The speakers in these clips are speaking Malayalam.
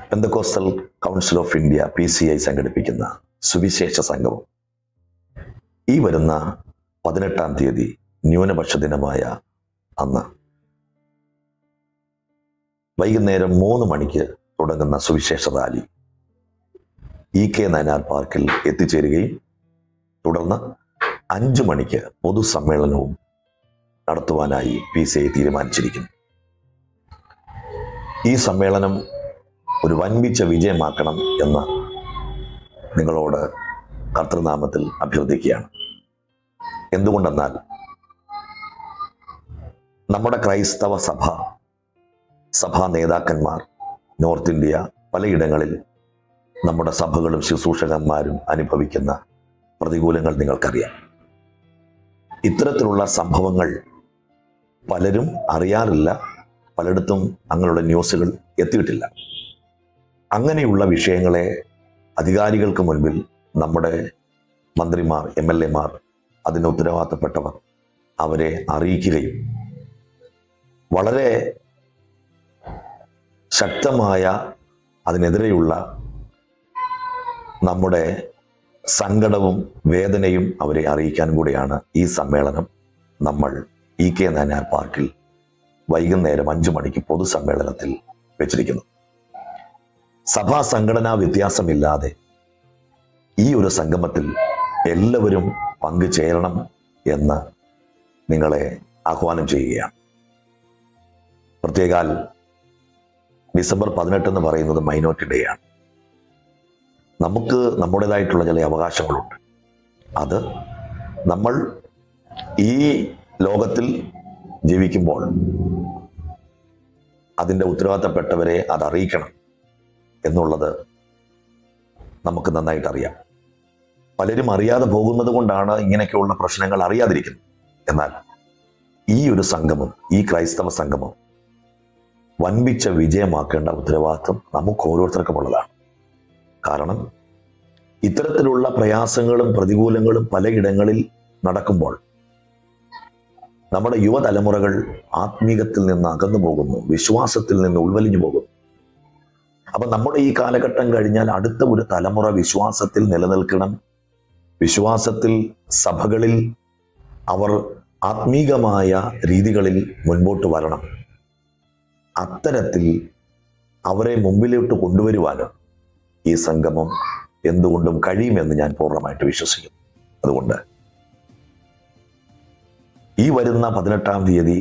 Pentecostal council of India P C I സംഘടിപ്പിക്കുന്ന സുവിശേഷ സംഗമം ഈ വരുന്ന പതിനെട്ടാം തീയതി ന്യൂനപക്ഷ ദിനമായ അന്ന് വൈകുന്നേരം മൂന്ന് മണിക്ക് തുടങ്ങുന്ന സുവിശേഷ റാലി ഇ കെ നയനാർ പാർക്കിൽ എത്തിച്ചേരുകയും തുടർന്ന് അഞ്ചു മണിക്ക് പൊതുസമ്മേളനവും നടത്തുവാനായി പി സി ഐ തീരുമാനിച്ചിരിക്കുന്നു ഈ സമ്മേളനം ഒരു വൻപിച്ച വിജയമാക്കണം എന്ന് നിങ്ങളോട് കർത്തൃനാമത്തിൽ അഭ്യർത്ഥിക്കുകയാണ് എന്തുകൊണ്ടെന്നാൽ നമ്മുടെ ക്രൈസ്തവ സഭ സഭാ നേതാക്കന്മാർ നോർത്ത് ഇന്ത്യ പലയിടങ്ങളിൽ നമ്മുടെ സഭകളും ശുശ്രൂഷകന്മാരും അനുഭവിക്കുന്ന പ്രതികൂലങ്ങൾ നിങ്ങൾക്കറിയാം ഇത്തരത്തിലുള്ള സംഭവങ്ങൾ പലരും അറിയാറില്ല പലയിടത്തും അങ്ങനെയുള്ള ന്യൂസുകൾ എത്തിയിട്ടില്ല അങ്ങനെയുള്ള വിഷയങ്ങളെ അധികാരികൾക്ക് മുൻപിൽ നമ്മുടെ മന്ത്രിമാർ എം എൽ എമാർ അതിന് ഉത്തരവാദിത്തപ്പെട്ടവർ അവരെ അറിയിക്കുകയും വളരെ ശക്തമായ അതിനെതിരെയുള്ള നമ്മുടെ സങ്കടവും വേദനയും അവരെ അറിയിക്കാൻ കൂടിയാണ് ഈ സമ്മേളനം നമ്മൾ ഇ കെ നാനാർ പാർക്കിൽ വൈകുന്നേരം അഞ്ചു മണിക്ക് പൊതുസമ്മേളനത്തിൽ വെച്ചിരിക്കുന്നത് സഭാ സംഘടനാ വ്യത്യാസമില്ലാതെ ഈ ഒരു സംഗമത്തിൽ എല്ലാവരും പങ്കുചേരണം എന്ന് നിങ്ങളെ ആഹ്വാനം ചെയ്യുകയാണ് പ്രത്യേകാൽ ഡിസംബർ പതിനെട്ട് എന്ന് പറയുന്നത് മൈനോറിറ്റി ഡേ ആണ് നമുക്ക് നമ്മുടേതായിട്ടുള്ള ചില അവകാശങ്ങളുണ്ട് അത് നമ്മൾ ഈ ലോകത്തിൽ ജീവിക്കുമ്പോൾ അതിൻ്റെ ഉത്തരവാദിത്തപ്പെട്ടവരെ അത് അറിയിക്കണം എന്നുള്ളത് നമുക്ക് നന്നായിട്ട് അറിയാം പലരും അറിയാതെ പോകുന്നത് കൊണ്ടാണ് ഇങ്ങനെയൊക്കെയുള്ള പ്രശ്നങ്ങൾ അറിയാതിരിക്കുന്നത് എന്നാൽ ഈ ഒരു സംഗമം ഈ ക്രൈസ്തവ സംഗമം വൻപിച്ച വിജയമാക്കേണ്ട ഉത്തരവാദിത്വം നമുക്ക് ഓരോരുത്തർക്കും ഉള്ളതാണ് കാരണം ഇത്തരത്തിലുള്ള പ്രയാസങ്ങളും പ്രതികൂലങ്ങളും പലയിടങ്ങളിൽ നടക്കുമ്പോൾ നമ്മുടെ യുവതലമുറകൾ ആത്മീകത്തിൽ നിന്ന് അകന്നു പോകുന്നു വിശ്വാസത്തിൽ നിന്ന് ഉൾവലിഞ്ഞു പോകുന്നു അപ്പൊ നമ്മുടെ ഈ കാലഘട്ടം കഴിഞ്ഞാൽ അടുത്ത ഒരു തലമുറ വിശ്വാസത്തിൽ നിലനിൽക്കണം വിശ്വാസത്തിൽ സഭകളിൽ അവർ ആത്മീകമായ രീതികളിൽ മുൻപോട്ട് വരണം അത്തരത്തിൽ അവരെ മുമ്പിലോട്ട് കൊണ്ടുവരുവാനും ഈ സംഗമം എന്തുകൊണ്ടും കഴിയുമെന്ന് ഞാൻ പൂർണ്ണമായിട്ട് വിശ്വസിക്കുന്നു അതുകൊണ്ട് ഈ വരുന്ന പതിനെട്ടാം തീയതി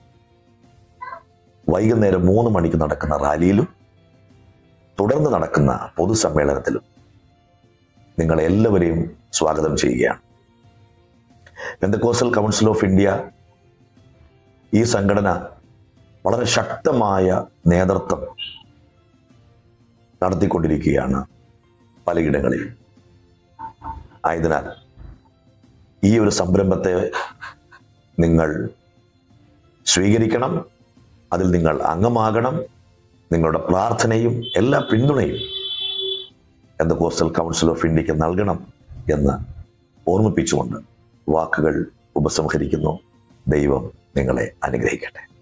വൈകുന്നേരം മൂന്ന് മണിക്ക് നടക്കുന്ന റാലിയിലും തുടർന്ന് നടക്കുന്ന പൊതുസമ്മേളനത്തിലും നിങ്ങളെ എല്ലാവരെയും സ്വാഗതം ചെയ്യുകയാണ് പെന്തക്കോസ്റ്റൽ കൗൺസിൽ ഓഫ് ഇന്ത്യ ഈ സംഘടന വളരെ ശക്തമായ നേതൃത്വം നടത്തിക്കൊണ്ടിരിക്കുകയാണ് പലയിടങ്ങളിൽ ആയതിനാൽ ഈ ഒരു സംരംഭത്തെ നിങ്ങൾ സ്വീകരിക്കണം അതിൽ നിങ്ങൾ അംഗമാകണം നിങ്ങളുടെ പ്രാർത്ഥനയും എല്ലാ പിന്തുണയും എന്ത് കോസ്റ്റൽ കൗൺസിൽ ഓഫ് ഇന്ത്യക്ക് നൽകണം എന്ന് ഓർമ്മിപ്പിച്ചുകൊണ്ട് വാക്കുകൾ ഉപസംഹരിക്കുന്നു ദൈവം നിങ്ങളെ അനുഗ്രഹിക്കട്ടെ